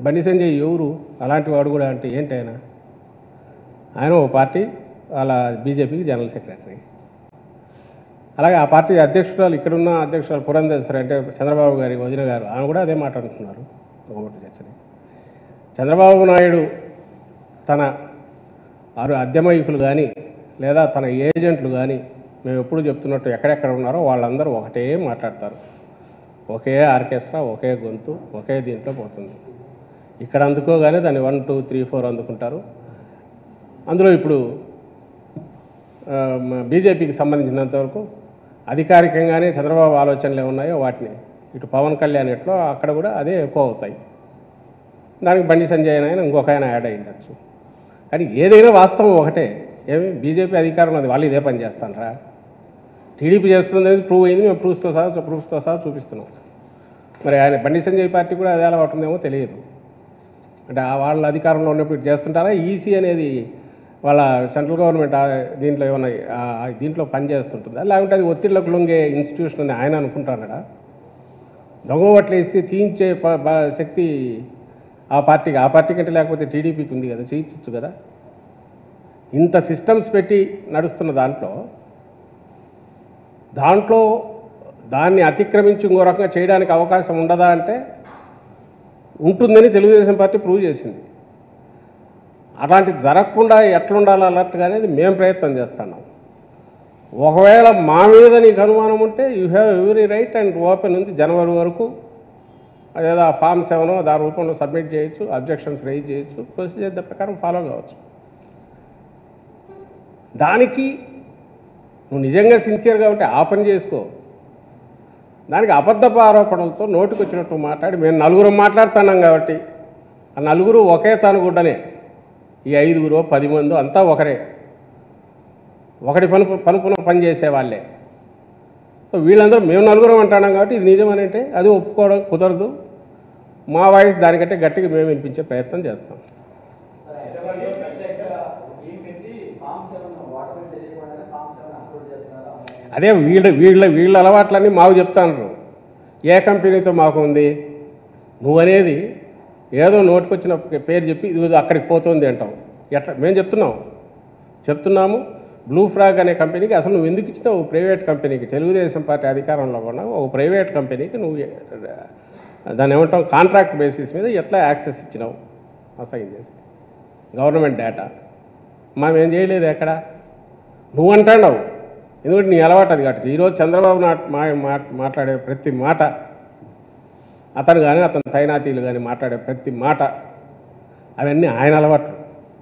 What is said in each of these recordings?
బండి సంజయ్ ఎవరు అలాంటి వాడు కూడా అంటే ఏంటి ఆయన ఆయన ఓ పార్టీ వాళ్ళ బీజేపీకి జనరల్ సెక్రటరీ అలాగే ఆ పార్టీ అధ్యక్షురాలు ఇక్కడున్న అధ్యక్షురాలు పురంధేశ్వరి అంటే చంద్రబాబు గారి వదిన గారు ఆమె కూడా అదే మాట్లాడుతున్నారు దొంగమొట్టు చర్చని చంద్రబాబు నాయుడు తన ఆరు అద్దెమయుకులు కానీ లేదా తన ఏజెంట్లు కానీ మేము ఎప్పుడు చెప్తున్నట్టు ఎక్కడెక్కడ ఉన్నారో వాళ్ళందరూ ఒకటే మాట్లాడతారు ఒకే ఆర్కెస్ట్రా ఒకే గొంతు ఒకే దీంట్లో పోతుంది ఇక్కడ అందుకోగానే దాన్ని వన్ టూ త్రీ ఫోర్ అందుకుంటారు అందులో ఇప్పుడు బీజేపీకి సంబంధించినంత వరకు అధికారికంగానే చంద్రబాబు ఆలోచనలు ఏమున్నాయో వాటిని ఇటు పవన్ కళ్యాణ్ ఎట్లో అక్కడ కూడా అదే ఎక్కువ అవుతాయి దానికి బండి సంజయ్ అయినా ఇంకొక ఆయన యాడ్ అయి ఉండొచ్చు కానీ ఏదైనా వాస్తవం ఒకటే ఏమి బీజేపీ అధికారం అది వాళ్ళు ఇదే పని చేస్తానరా టీడీపీ చేస్తుంది అనేది ప్రూవ్ అయింది మేము ప్రూఫ్తో సహా ప్రూఫ్తో సహా చూపిస్తున్నాం మరి ఆయన బండి సంజయ్ పార్టీ కూడా అదే అలవాటు ఉందేమో తెలియదు అంటే ఆ వాళ్ళ అధికారంలో ఉన్నప్పుడు ఇది చేస్తుంటారా ఈసీ అనేది వాళ్ళ సెంట్రల్ గవర్నమెంట్ ఆ దీంట్లో ఏమన్నా ఆ దీంట్లో పని చేస్తుంటుందా లేకుంటే అది ఒత్తిళ్లకు లొంగే ఇన్స్టిట్యూషన్ అని ఆయన అనుకుంటున్నాడా దొంగ ఓట్లు వేస్తే తీయించే ప- బ- శక్తి ఆ పార్టీకి ఆ పార్టీ కంటే లేకపోతే టీడీపీకి ఉంది కదా చేయించచ్చు కదా ఇంత సిస్టమ్స్ పెట్టి నడుస్తున్న దాంట్లో దాంట్లో దాన్ని అతిక్రమించి ఇంకో రకంగా చేయడానికి అవకాశం ఉండదా అంటే ఉంటుందని తెలుగుదేశం పార్టీ ప్రూవ్ చేసింది అలాంటిది జరగకుండా ఎట్లుండాలి అన్నట్టుగా అనేది మేము ప్రయత్నం చేస్తున్నాం ఒకవేళ మా మీద నీకు అనుమానం ఉంటే you have every right and open ఉంది జనవరి వరకు అదేదో ఆ ఫామ్ సెవెన్ దాని రూపంలో సబ్మిట్ చేయొచ్చు అబ్జెక్షన్స్ రైజ్ చేయొచ్చు ప్రొసీజర్ ద ప్రకారం ఫాలో కావచ్చు దానికి నువ్వు నిజంగా సిన్సియర్గా ఉంటే ఆ పని చేసుకో దానికి అబద్ధపు ఆరోపణలతో నోటికి వచ్చినట్టు మాట్లాడి మేము నలుగురు మాట్లాడుతున్నాం కాబట్టి ఆ నలుగురు ఒకే తనుగుడ్డనే ఈ ఐదుగురు పది మంది అంతా ఒకరే ఒకటి పనుపు పనుపున పని చేసేవాళ్ళే సో వీళ్ళందరూ మేము నలుగురం అంటున్నాం కాబట్టి ఇది నిజమనంటే అది ఒప్పుకోవడం కుదరదు మా వాయిస్ దానికంటే గట్టిగా మేము వినిపించే ప్రయత్నం చేస్తాం హైదరాబాద్లో ప్రత్యేకంగా టీం పెట్టి ఫామ్ సెవెన్ వాటర్ తెలియకుండానే ఫామ్ సెవెన్ అప్లోడ్ చేస్తున్నారు అదే వీళ్ళ వీళ్ళ వీళ్ళ అలవాట్లన్నీ మాకు చెప్తాను ఏ కంపెనీతో మాకు ఉంది నువ్వనేది ఏదో నోటికొచ్చిన పేరు చెప్పి ఇది అక్కడికి పోతుంది అంటాం ఎట్లా మేము చెప్తున్నాం చెప్తున్నాము బ్లూ ఫ్రాగ్ అనే కంపెనీకి అసలు నువ్వు ఎందుకు ఇచ్చినావు ప్రైవేట్ కంపెనీకి తెలుగుదేశం పార్టీ అధికారంలో ఉన్న ఒక ప్రైవేట్ కంపెనీకి నువ్వు దాన్ని ఏమంటాం కాంట్రాక్ట్ బేసిస్ మీద ఎట్లా యాక్సెస్ ఇచ్చినావు అసైన్ చేసి గవర్నమెంట్ డేటా మనం ఏం చేయలేదు ఎక్కడ నువ్వు అంటాడావు ఎందుకంటే నీ అలవాటు అది కాబట్టి ఈరోజు చంద్రబాబు నాట్ మా మా- మాట్లాడే ప్రతి మాట అతను కానీ అతని తైనాతీలు కానీ మాట్లాడే ప్రతి మాట అవన్నీ ఆయన అలవాట్లు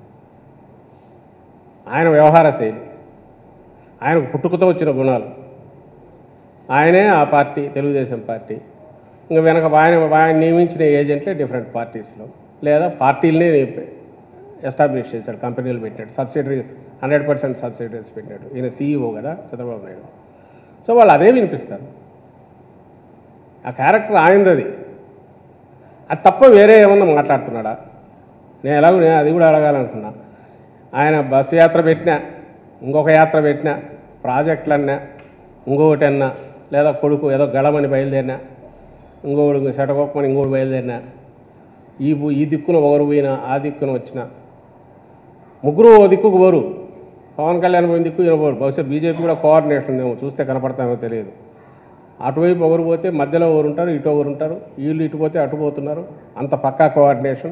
ఆయన వ్యవహార శైలి ఆయనకు పుట్టుకతో వచ్చిన గుణాలు ఆయనే ఆ పార్టీ తెలుగుదేశం పార్టీ ఇంకా వెనక ఆయన ఆయన నియమించిన ఏజెంట్లే డిఫరెంట్ పార్టీస్లో లేదా పార్టీలనే ఎస్టాబ్లిష్ చేశాడు కంపెనీలు పెట్టాడు సబ్సిడరీస్ హండ్రెడ్ పర్సెంట్ సబ్సిడరీస్ పెట్టాడు ఈయన సీఈఓ కదా చంద్రబాబు నాయుడు సో వాళ్ళు అదే వినిపిస్తారు ఆ క్యారెక్టర్ ఆయనది అది అది తప్ప వేరే ఏమన్నా మాట్లాడుతున్నాడా నేను ఎలాగో నేను అది కూడా అడగాలనుకున్నా ఆయన బస్సు యాత్ర పెట్టినా ఇంకొక యాత్ర పెట్టినా ప్రాజెక్టులన్నా ఇంకొకటి అన్నా లేదా కొడుకు ఏదో గళమని బయలుదేరినా ఇంకోడు శటగొప్పమని ఇంకోటి బయలుదేరినా ఈ పు- ఈ దిక్కున ఒకరు పోయినా ఆ దిక్కున వచ్చిన ముగ్గురు ఓ దిక్కుకు పోరు పవన్ కళ్యాణ్ పోయిన దిక్కు ఈయన పోరు బహుశా బీజేపీ కూడా కోఆర్డినేషన్ ఉందేమో చూస్తే కనపడతామో తెలియదు అటువైపు ఒకరు పోతే మధ్యలో ఒకరు ఉంటారు ఇటు ఒకరు ఉంటారు వీళ్ళు ఇటు పోతే అటు పోతున్నారు అంత పక్కా కోఆర్డినేషన్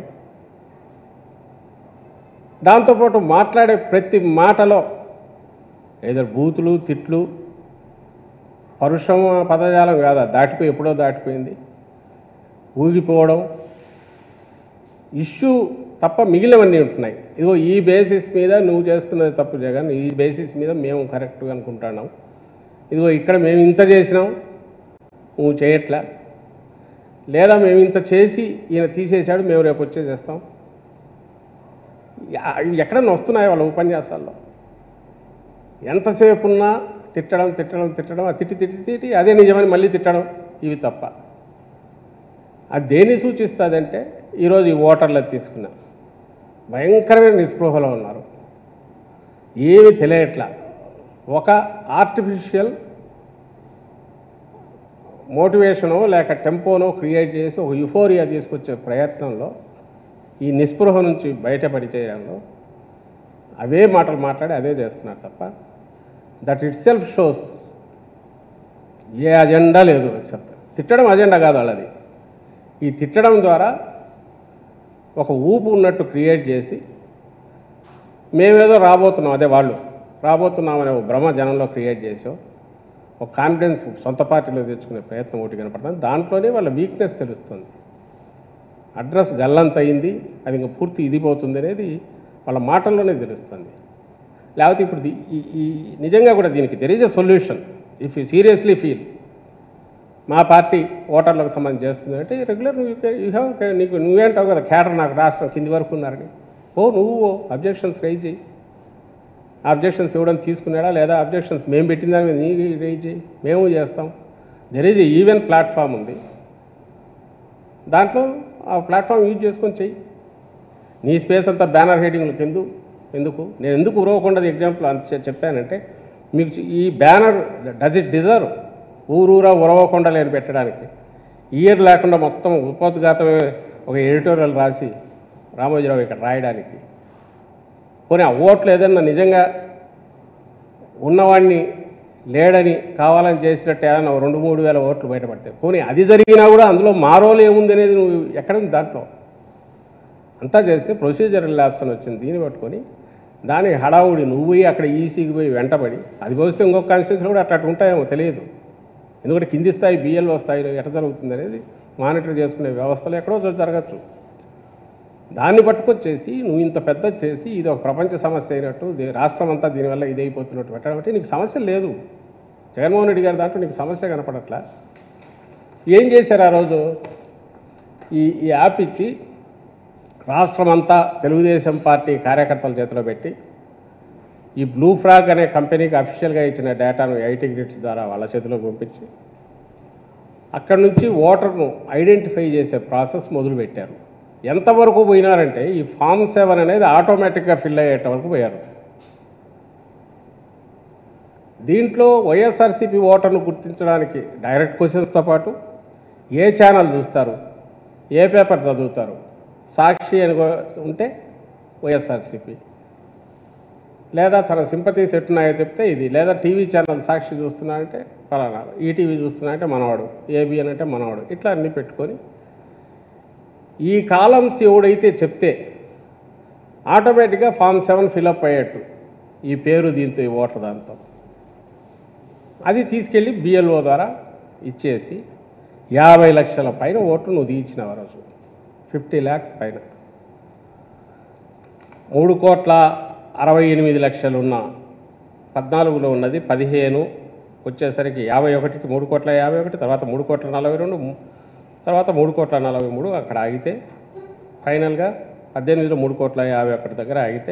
దాంతోపాటు మాట్లాడే ప్రతి మాటలో ఏదో బూతులు తిట్లు పరుషం పదజాలం కాదా దాటిపోయి ఎప్పుడో దాటిపోయింది ఊగిపోవడం ఇష్యూ తప్ప మిగిలినవన్నీ ఉంటున్నాయి ఇదిగో ఈ బేసిస్ మీద నువ్వు చేస్తున్నది తప్పు జగన్ ఈ బేసిస్ మీద మేము కరెక్ట్గా అనుకుంటున్నాం ఇదిగో ఇక్కడ మేము ఇంత చేసినాం నువ్వు చేయట్లా లేదా మేము ఇంత చేసి ఈయన తీసేశాడు మేము రేపు వచ్చేసేస్తాం యా- ఇవి ఎక్కడన్నా వస్తున్నాయి వాళ్ళ ఉపన్యాసాల్లో ఎంతసేపు ఉన్నా తిట్టడం తిట్టడం తిట్టడం ఆ తిట్టి తిట్టి తిట్టి అదే నిజమని మళ్ళీ తిట్టడం ఇవి తప్ప అది దేన్ని సూచిస్తుందంటే ఈరోజు ఈ ఓటర్లకు తీసుకున్నా భయంకరమైన నిస్పృహలో ఉన్నారు ఏమి తెలియట్లా ఒక ఆర్టిఫిషియల్ మోటివేషనో లేక టెంపోనో క్రియేట్ చేసి ఒక యుఫోరియా తీసుకొచ్చే ప్రయత్నంలో ఈ నిస్పృహ నుంచి బయటపడి చేయడంలో అవే మాటలు మాట్లాడి అదే చేస్తున్నారు తప్ప that itself shows a agenda లేదు ఎక్సెప్ట్ తిట్టడం అజెండా కాదు వాళ్ళది ఈ తిట్టడం ద్వారా ఒక ఊపు ఉన్నట్టు క్రియేట్ చేసి మేమేదో రాబోతున్నాం అదే వాళ్ళు రాబోతున్నామనే ఒక భ్రమ జనంలో క్రియేట్ చేసాం ఒక కాన్ఫిడెన్స్ సొంత పార్టీలో తెచ్చుకునే ప్రయత్నం ఒకటి కనపడుతుంది దాంట్లోనే వాళ్ళ వీక్నెస్ తెలుస్తుంది అడ్రస్ గల్లంత అయింది అది ఇంకా పూర్తి ఇదిపోతుంది అనేది వాళ్ళ మాటల్లోనే తెలుస్తుంది లేకపోతే ఇప్పుడు ది- ఈ ఈ నిజంగా కూడా దీనికి there is a solution if you seriously feel మా పార్టీ ఓటర్లకు సంబంధించి చేస్తుంది అంటే రెగ్యులర్ యూ హ్యావ్ నీకు నువ్వేంటావు కదా కేటర్ నాకు రాష్ట్రం కింది వరకు ఉన్నారని ఓ నువ్వు అబ్జెక్షన్స్ రైజ్ చేయి అబ్జెక్షన్స్ ఇవ్వడం తీసుకున్నాడా లేదా అబ్జెక్షన్స్ మేము పెట్టిన దాని మీద నీ రైజ్ చేయి మేము చేస్తాం దెర్ ఈజ్ ఈవెన్ ప్లాట్ఫామ్ ఉంది దాంట్లో ఆ ప్లాట్ఫామ్ యూజ్ చేసుకొని చెయ్యి నీ స్పేస్ అంతా బ్యానర్ హెడింగ్లకు ఎందుకు ఎందుకు నేను ఎందుకు ఉరవకుండా ఎగ్జాంపుల్ అంత చె- చెప్పానంటే మీకు చి- ఈ బ్యానర్ డజ్ ఇట్ డిజర్వ్ ఊరూరా ఉరవకుండా లేని పెట్టడానికి ఇయర్ లేకుండా మొత్తం ఉపోద్ఘాతమే ఒక ఎడిటోరియల్ రాసి రామోజీరావు ఇక్కడ రాయడానికి పోనీ ఆ ఓట్లు ఏదన్నా నిజంగా ఉన్నవాడిని లేడని కావాలని చేసినట్టు ఏదన్నా ఓ రెండు మూడు వేల ఓట్లు బయటపడతాయి పోనీ అది జరిగినా కూడా అందులో మారోలు ఏముంది అనేది నువ్వు ఎక్కడ ఉంది దాంట్లో అంతా చేస్తే ప్రొసీజరల్ ల్యాబ్స్ అని వచ్చింది దీన్ని పట్టుకొని దాని హడావుడి నువ్వు పోయి అక్కడ ఈసీకి పోయి వెంటబడి అది పోస్తే ఇంకొక కాన్స్టిట్యూన్సీలో కూడా అట్లా ఉంటాయేమో తెలియదు ఎందుకంటే కింది స్థాయి బిఎల్ఓ స్థాయిలో ఎట్లా జరుగుతుంది అనేది మానిటర్ చేసుకునే వ్యవస్థలో ఎక్కడో చోట జరగచ్చు దాన్ని పట్టుకొచ్చేసి నువ్వు ఇంత పెద్ద చేసి ఇది ఒక ప్రపంచ సమస్య అయినట్టు దే- రాష్ట్రం అంతా దీనివల్ల ఇదైపోతున్నట్టు పెట్టడం అంటే నీకు సమస్య లేదు జగన్మోహన్ రెడ్డి గారి దాంట్లో నీకు సమస్య కనపడట్లా ఏం చేశారు ఆ రోజు ఈ ఈ యాప్ ఇచ్చి రాష్ట్రం అంతా తెలుగుదేశం పార్టీ కార్యకర్తల చేతిలో పెట్టి ఈ బ్లూ ఫ్రాగ్ అనే కంపెనీకి అఫీషియల్గా ఇచ్చిన డేటాను ఐటీ గ్రిడ్స్ ద్వారా వాళ్ళ చేతిలో పంపించి అక్కడి నుంచి ఓటర్ను ఐడెంటిఫై చేసే ప్రాసెస్ మొదలుపెట్టారు ఎంతవరకు పోయినారంటే ఈ ఫామ్ సెవెన్ అనేది ఆటోమేటిక్గా ఫిల్ అయ్యేట వరకు పోయారు దీంట్లో వైఎస్ఆర్సీపీ ఓటర్ను గుర్తించడానికి డైరెక్ట్ క్వశ్చన్స్తో పాటు ఏ ఛానల్ చూస్తారు ఏ పేపర్ చదువుతారు సాక్షి అని కూడా ఉంటే వైఎస్ఆర్సీపీ లేదా తన సింపతీస్ ఎట్టున్నాయో చెప్తే ఇది లేదా టీవీ ఛానల్ సాక్షి చూస్తున్నారంటే ఫలానా ఈటీవీ చూస్తున్నారంటే మనవాడు ఏబిఎన్ అంటే మనవాడు ఇట్లా అన్నీ పెట్టుకొని ఈ కాలమ్స్ ఎవడైతే చెప్తే ఆటోమేటిక్గా ఫామ్ సెవెన్ ఫిలప్ అయ్యేట్టు ఈ పేరు దీంతో ఈ ఓటర్ దాంతో అది తీసుకెళ్ళి బిఎల్ఓ ద్వారా ఇచ్చేసి యాభై లక్షల పైన ఓట్లు నువ్వు తీయించినావు ఆ రోజు ఫిఫ్టీ ల్యాక్స్ పైన మూడు కోట్ల అరవై ఎనిమిది లక్షలు ఉన్న పద్నాలుగులో ఉన్నది పదిహేను వచ్చేసరికి యాభై ఒకటికి మూడు కోట్ల యాభై ఒకటి తర్వాత మూడు కోట్ల నలభై రెండు ము- తర్వాత మూడు కోట్ల నలభై మూడు అక్కడ ఆగితే ఫైనల్గా పద్దెనిమిదిలో మూడు కోట్ల యాభై ఒకటి దగ్గర ఆగితే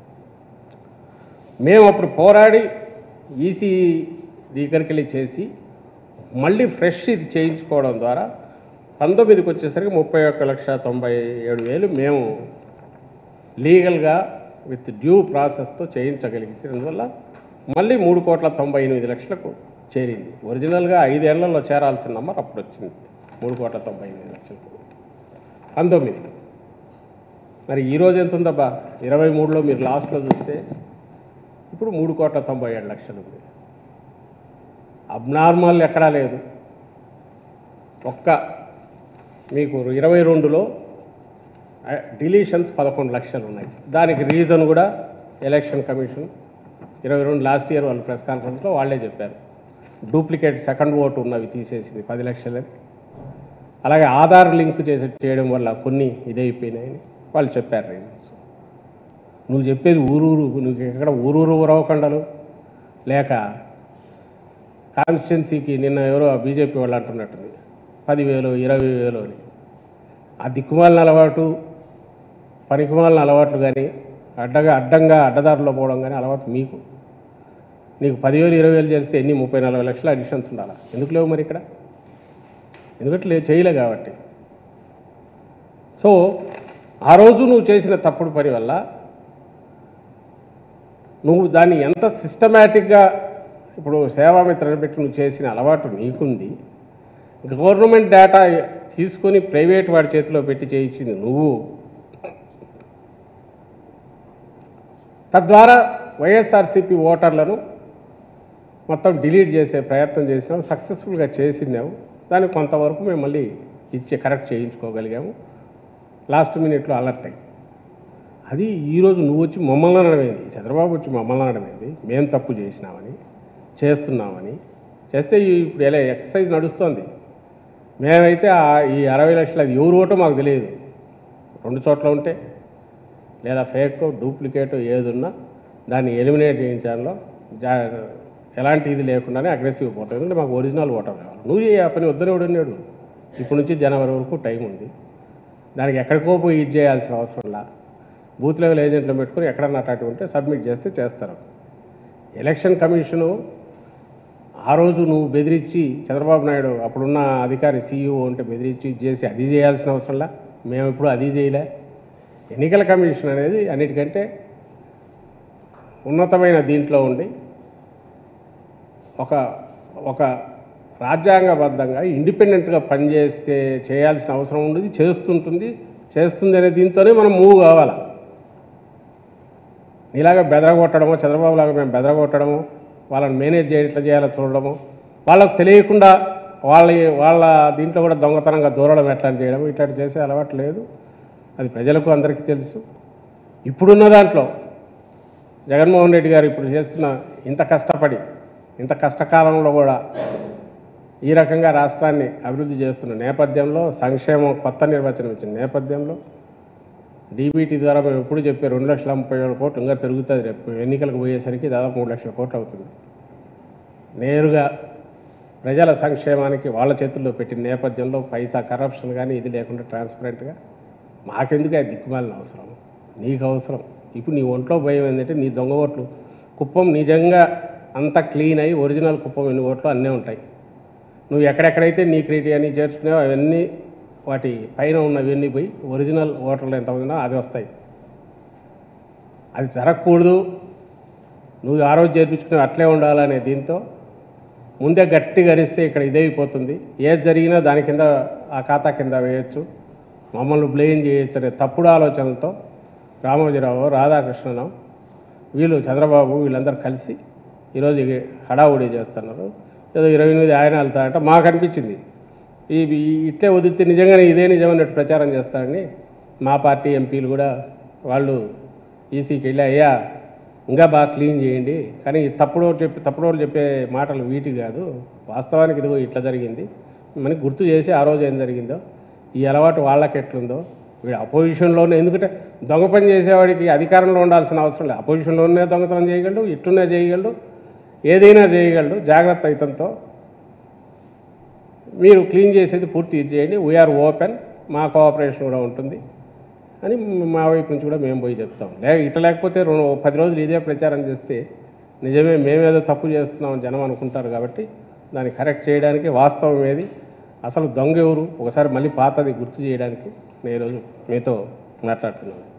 మేము అప్పుడు పోరాడి ఈసీ దగ్గరికి వెళ్ళి చేసి మళ్ళీ ఫ్రెష్ ఇది చేయించుకోవడం ద్వారా పంతొమ్మిదికి వచ్చేసరికి ముప్పై ఒక్క లక్ష తొంభై ఏడు వేలు మేము లీగల్గా విత్ డ్యూ ప్రాసెస్తో చేయించగలిగితే అందువల్ల మళ్ళీ మూడు కోట్ల తొంభై ఎనిమిది లక్షలకు చేరింది ఒరిజినల్గా ఐదేళ్లలో చేరాల్సిన నంబర్ అప్పుడు వచ్చింది మూడు కోట్ల తొంభై ఎనిమిది లక్షలకు పంతొమ్మిది మరి ఈ రోజు ఎంత ఉందబ్బా ఇరవై మూడులో మీరు లాస్ట్లో చూస్తే ఇప్పుడు మూడు కోట్ల తొంభై ఏడు లక్షలు ఉంది అబ్నార్మల్ ఎక్కడా లేదు ఒక్క మీకు ఇరవై రెండులో డిలీషన్స్ పదకొండు లక్షలు ఉన్నాయి దానికి రీజన్ కూడా ఎలక్షన్ కమిషన్ ఇరవై రెండు లాస్ట్ ఇయర్ వాళ్ళు ప్రెస్ కాన్ఫరెన్స్లో వాళ్ళే చెప్పారు డూప్లికేట్ సెకండ్ ఓటు ఉన్నవి తీసేసింది పది లక్షలని అలాగే ఆధార్ లింక్ చేసి చేయడం వల్ల కొన్ని ఇదైపోయినాయని వాళ్ళు చెప్పారు రీజన్స్ నువ్వు చెప్పేది ఊరూరు నువ్వు ఎక్కడ ఊరూరు ఉరవకొండలు లేక కాన్స్టిట్యున్సీకి నిన్న ఎవరో బీజేపీ వాళ్ళు అంటున్నట్టుంది పదివేలు ఇరవై వేలు అని ఆ దిక్కుమాలిన అలవాటు పనికిమాలిన అలవాట్లు కానీ అడ్డగా అడ్డంగా అడ్డదారిలో పోవడం కానీ అలవాటు మీకు నీకు పదివేలు ఇరవై వేలు చేస్తే ఎన్ని ముప్పై నలభై లక్షల అడిషన్స్ ఉండాలా ఎందుకు లేవు మరి ఇక్కడ ఎందుకంటే లే చేయలే కాబట్టి సో ఆ రోజు నువ్వు చేసిన తప్పుడు పని వల్ల నువ్వు దాన్ని ఎంత సిస్టమేటిక్గా ఇప్పుడు సేవామిత్రని పెట్టి నువ్వు చేసిన అలవాటు నీకుంది గవర్నమెంట్ డేటా తీసుకొని ప్రైవేట్ వాడి చేతిలో పెట్టి చేయించింది నువ్వు తద్వారా వైఎస్ఆర్సీపీ ఓటర్లను మొత్తం డిలీట్ చేసే ప్రయత్నం చేసినాము సక్సెస్ఫుల్గా చేసినాము దానికి కొంతవరకు మేము మళ్ళీ ఇచ్చి కరెక్ట్ చేయించుకోగలిగాము లాస్ట్ మినిట్లో అలర్ట్ అయ్యి అది ఈరోజు నువ్వు వచ్చి మమ్మల్ని అనడమేంది చంద్రబాబు వచ్చి మమ్మల్ని అనడమేంది మేము తప్పు చేసినామని చేస్తున్నామని చేస్తే ఈ ఇప్పుడు ఎలా ఎక్సర్సైజ్ నడుస్తోంది మేమైతే ఆ- ఈ అరవై లక్షలు అది ఎవరు ఓటో మాకు తెలియదు రెండు చోట్ల ఉంటే లేదా ఫేక్ డూప్లికేట్ ఏది ఉన్నా దాన్ని ఎలిమినేట్ చేయించడంలో జా ఎలాంటి ఇది లేకుండానే అగ్రెసివ్ పోతుంది ఎందుకంటే మాకు ఒరిజినల్ ఓటర్ కావాలి నువ్వు ఏ పని వద్దని ఉన్నాడు ఇప్పటి నుంచి జనవరి వరకు టైం ఉంది దానికి ఎక్కడికో పోయి ఇది చేయాల్సిన అవసరంలా బూత్ లెవెల్ ఏజెంట్లు పెట్టుకుని ఎక్కడన్నా అట్లాంటివి ఉంటే సబ్మిట్ చేస్తే చేస్తారు ఎలక్షన్ కమిషను ఆ రోజు నువ్వు బెదిరించి చంద్రబాబు నాయుడు అప్పుడున్న అధికారి సీఈఓ ఉంటే బెదిరించి ఇది చేసి అది చేయాల్సిన అవసరంలా మేము ఇప్పుడు అది చేయలే ఎన్నికల కమిషన్ అనేది అన్నిటికంటే ఉన్నతమైన దీంట్లో ఉండి ఒక ఒక రాజ్యాంగబద్ధంగా ఇండిపెండెంట్గా పనిచేస్తే చేయాల్సిన అవసరం ఉండదు చేస్తుంటుంది చేస్తుంది అనే దీంతోనే మనం మూవ్ కావాలి నీలాగా బెదరగొట్టడమో చంద్రబాబు లాగా మేము బెదరగొట్టడము వాళ్ళని మేనేజ్ చేయ ఎట్లా చేయాలో చూడడము వాళ్ళకు తెలియకుండా వాళ్ళ వాళ్ళ దీంట్లో కూడా దొంగతనంగా దూరడం ఎట్లా చేయడం ఇట్లాంటి చేసే అలవాటు లేదు అది ప్రజలకు అందరికీ తెలుసు ఇప్పుడున్న దాంట్లో జగన్మోహన్ రెడ్డి గారు ఇప్పుడు చేస్తున్న ఇంత కష్టపడి ఇంత కష్టకాలంలో కూడా ఈ రకంగా రాష్ట్రాన్ని అభివృద్ధి చేస్తున్న నేపథ్యంలో సంక్షేమం కొత్త నిర్వచనం ఇచ్చిన నేపథ్యంలో డీబీటీ ద్వారా మేము ఎప్పుడు చెప్పే రెండు లక్షల ముప్పై వేల కోట్లు ఇంకా పెరుగుతుంది రేపు ఎన్నికలకు పోయేసరికి దాదాపు మూడు లక్షల కోట్లు అవుతుంది నేరుగా ప్రజల సంక్షేమానికి వాళ్ళ చేతుల్లో పెట్టిన నేపథ్యంలో పైసా కరప్షన్ కానీ ఇది లేకుండా ట్రాన్స్పరెంట్గా మాకెందుకు అది దిక్కుమాలిన అవసరం నీకు అవసరం ఇప్పుడు నీ ఒంట్లో భయం ఏంటంటే నీ దొంగ ఓట్లు కుప్పం నిజంగా అంత క్లీన్ అయ్యి ఒరిజినల్ కుప్పం ఎన్ని ఓట్లు అన్నీ ఉంటాయి నువ్వు ఎక్కడెక్కడైతే నీ క్రియేటివ్ అని చేర్చుకున్నావో అవన్నీ వాటి పైన ఉన్నవన్నీ పోయి ఒరిజినల్ ఓటర్లు ఎంతమంది ఉన్నా అది వస్తాయి అది జరగకూడదు నువ్వు ఆ రోజు చేర్పించుకునేవి అట్లే ఉండాలనే దీంతో ముందే గట్టి గరిస్తే ఇక్కడ ఇదైపోతుంది ఏది జరిగినా దాని కింద ఆ ఖాతా కింద వేయచ్చు మమ్మల్ని బ్లేమ్ చేయొచ్చు అనే తప్పుడు ఆలోచనలతో రామోజీరావు రాధాకృష్ణను వీళ్ళు చంద్రబాబు వీళ్ళందరూ కలిసి ఈరోజు ఇక హడావుడి చేస్తున్నారు ఏదో ఇరవై ఎనిమిది ఆయన వెళ్తారంట మాకు అనిపించింది ఈ ఈ- ఇట్లే వదిలితే నిజంగానే ఇదే నిజమన్నట్టు ప్రచారం చేస్తారని మా పార్టీ ఎంపీలు కూడా వాళ్ళు ఈసీకి వెళ్ళి అయ్యా ఇంకా బాగా క్లీన్ చేయండి కానీ ఈ తప్పుడు చెప్పి తప్పుడు వాళ్ళు చెప్పే మాటలు వీటి కాదు వాస్తవానికి ఇదిగో ఇట్లా జరిగింది మనకి గుర్తు చేసి ఆ రోజు ఏం జరిగిందో ఈ అలవాటు వాళ్ళకి ఎట్లుందో వీడు అపోజిషన్లోనే ఎందుకంటే దొంగ పని చేసేవాడికి అధికారంలో ఉండాల్సిన అవసరం లేదు అపోజిషన్లోనే దొంగతనం చేయగలడు ఇట్టునే చేయగలడు ఏదైనా చేయగలడు జాగ్రత్త ఇతంతో మీరు క్లీన్ చేసేది పూర్తి ఇది చేయండి వీఆర్ ఓపెన్ మా కోఆపరేషన్ కూడా ఉంటుంది అని మా వైపు నుంచి కూడా మేము పోయి చెప్తాం లే ఇట్లా లేకపోతే రెండు పది రోజులు ఇదే ప్రచారం చేస్తే నిజమే మేమేదో తప్పు చేస్తున్నామని జనం అనుకుంటారు కాబట్టి దాన్ని కరెక్ట్ చేయడానికి వాస్తవం ఏది అసలు దొంగ ఎవరు ఒకసారి మళ్ళీ పాతది గుర్తు చేయడానికి నేను ఈరోజు మీతో మాట్లాడుతున్నాను